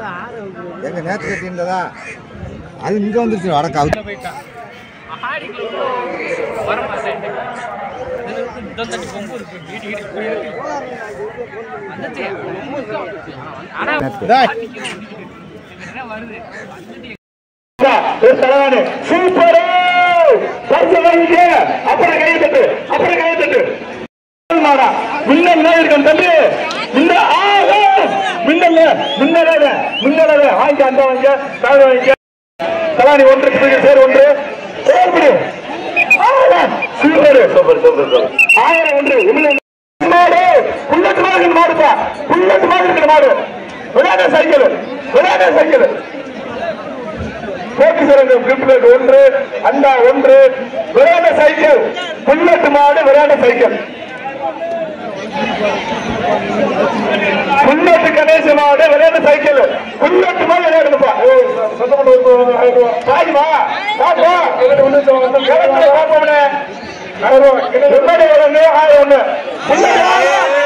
எங்க நேற்று கட்டி இருந்ததா அது இங்க வந்துருச்சு வடக்கு அவுத்து போயிட்டான் ஆடிக்குள்ள வர மாட்டேன் இந்த தண்ணி கொம்பு இருக்கு வீடு வீடு இருக்கு வந்துச்சு கொம்பு இருக்கு ஆனா டேய். என்ன வருது வந்துட்டு தலைவானு சூப்பர் பரிசு வாங்கிக்க அப்புறம் கையை தட்டு அப்புறம் கையை தட்டு மாடா மின்னல் தான் இருக்கும் தம்பி மின்னல் ஆ, ஆ, மின்னல் மின்னலாக மின்னலாக வாங்கிக்க அந்த வாங்கிக்க தாழ வாங்கிக்க தலானி ஒன்று பிடிக்க சேர் ஒன்று சேர்ப்படு சூப்பர் சூப்பர் சூப்பர் சூப்பர் ஆயிரம் ஒன்று இவ்வளவு மாடு புல்லட் மாதிரி மாடுப்பா புல்லட் மாதிரி இருக்கிற மாடு விளையாட சைக்கிள் விளையாட சைக்கிள் போட்டி சிறந்த கிரிப்லெட் ஒன்று அண்டா ஒன்று விளையாட சைக்கிள் புல்லட் மாடு விளையாட சைக்கிள் புல்லட் கணேச மாடு விளையாட சைக்கிள் புல்லட் மாடு விளையாடுப்பா பாய்மா பாப்பா பாப்போம்னே முன்னாடி ஒரு ஒன்று ஆயிரம் ஒன்று புல்லட்